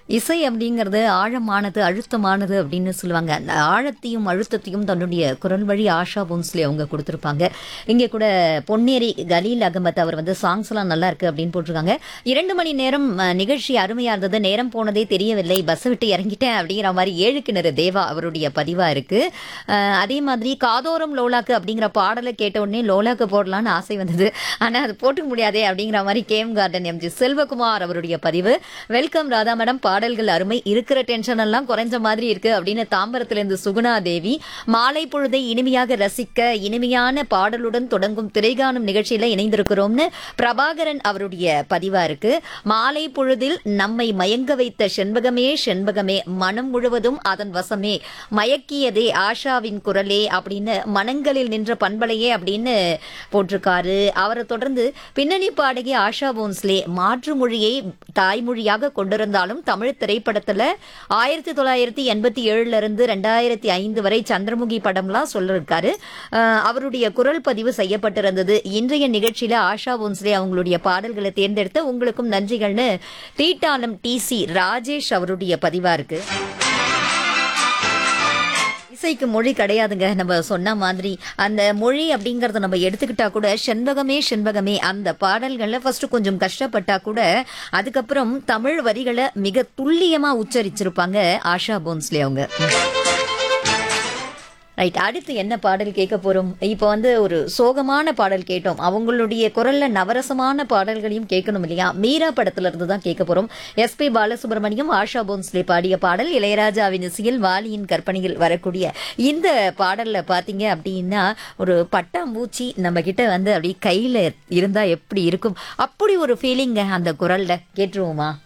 இசை அப்படிங்கிறது ஆழமானது அழுத்தமானது அப்படின்னு சொல்லுவாங்க அந்த ஆழத்தையும் அழுத்தத்தையும் தன்னுடைய குரல் வழி ஆஷா போன்ஸ்லி அவங்க கொடுத்துருப்பாங்க இங்கே கூட பொன்னேரி கலீல் அகமத் அவர் வந்து சாங்ஸ் எல்லாம் நல்லா இருக்கு அப்படின்னு போட்டிருக்காங்க இரண்டு மணி நேரம் அஹ், நிகழ்ச்சி அருமையா இருந்தது நேரம் போனதே தெரியவில்லை பஸ் விட்டு இறங்கிட்டேன் அப்படிங்கிற மாதிரி ஏழு கிணறு தேவா அவருடைய பதிவா இருக்கு அஹ், அதே மாதிரி காதோரம் லோலாக்கு அப்படிங்கிற பாடலை கேட்ட உடனே லோலாக்கு போடலான்னு ஆசை வந்தது ஆனா அது போட்டுக்க முடியாதே அப்படிங்கிற மாதிரி கேம் கார்டன் எம்ஜி செல்வகுமார் அவருடைய பதிவு வெல்கம் ராதா மேடம் பாடல்கள் அருமை இருக்கிற டென்ஷன் எல்லாம் குறைஞ்ச மாதிரி இருக்கு அப்படின்னு தாம்பரத்திலிருந்து சுகுணா தேவி மாலை பொழுதை இனிமையாக ரசிக்க இனிமையான பாடலுடன் தொடங்கும் திரைகாணும் நிகழ்ச்சியில இணைந்திருக்கிறோம்னு பிரபாகரன் அவருடைய பதிவா இருக்கு மாலை பொழுதில் நம்மை மயங்க வைத்த செண்பகமே செண்பகமே மனம் முழுவதும் அதன் வசமே மயக்கியதே ஆஷாவின் குரலே அப்படின்னு மனங்களில் நின்ற பண்பலையே அப்படின்னு போட்டிருக்காரு அவரை தொடர்ந்து பின்னணி பாடகி ஆஷா போன்ஸ்லே மாற்று மொழியை தாய்மொழியாக கொண்டிருந்தாலும் தமிழ் திரைப்படத்துல ஆயிரத்தி தொள்ளாயிரத்தி எண்பத்தி ஏழுல இருந்து ரெண்டாயிரத்தி ஐந்து வரை சந்திரமுகி படம்லாம் சொல்லிருக்காரு அஹ் அவருடைய குரல் பதிவு செய்யப்பட்டிருந்தது இன்றைய நிகழ்ச்சியில ஆஷா போன்ஸ்லே அவங்களுடைய பாடல்களை தேர்ந்தெடுத்து உங்களுக்கும் நன்றிகள்னு தீட்டாலம் டி சி ராஜேஷ் அவருடைய பதிவா இருக்கு இசைக்கு மொழி கிடையாதுங்க நம்ம சொன்ன மாதிரி அந்த மொழி அப்படிங்கறத நம்ம எடுத்துக்கிட்டா கூட செண்பகமே செண்பகமே அந்த பாடல்கள்ல ஃபர்ஸ்ட் கொஞ்சம் கஷ்டப்பட்டா கூட அதுக்கப்புறம் தமிழ் வரிகளை மிக துல்லியமா உச்சரிச்சிருப்பாங்க ஆஷா போன்ஸ்லே அவங்க ரைட் அடுத்து என்ன பாடல் கேட்க போறோம் இப்போ வந்து ஒரு சோகமான பாடல் கேட்டோம் அவங்களுடைய குரல்ல நவரசமான பாடல்களையும் கேட்கணும் இல்லையா மீரா படத்துல இருந்து தான் கேட்க போறோம் எஸ்பி பாலசுப்ரமணியம் ஆஷா போன்ஸ்லே பாடிய பாடல் இளையராஜாவின் இசையில் வாலியின் கற்பனையில் வரக்கூடிய இந்த பாடல்ல பாத்தீங்க அப்படின்னா ஒரு பட்டாம்பூச்சி நம்ம கிட்ட வந்து அப்படி கையில இருந்தா எப்படி இருக்கும் அப்படி ஒரு ஃபீலிங்க அந்த குரல்ல கேட்டுருவோமா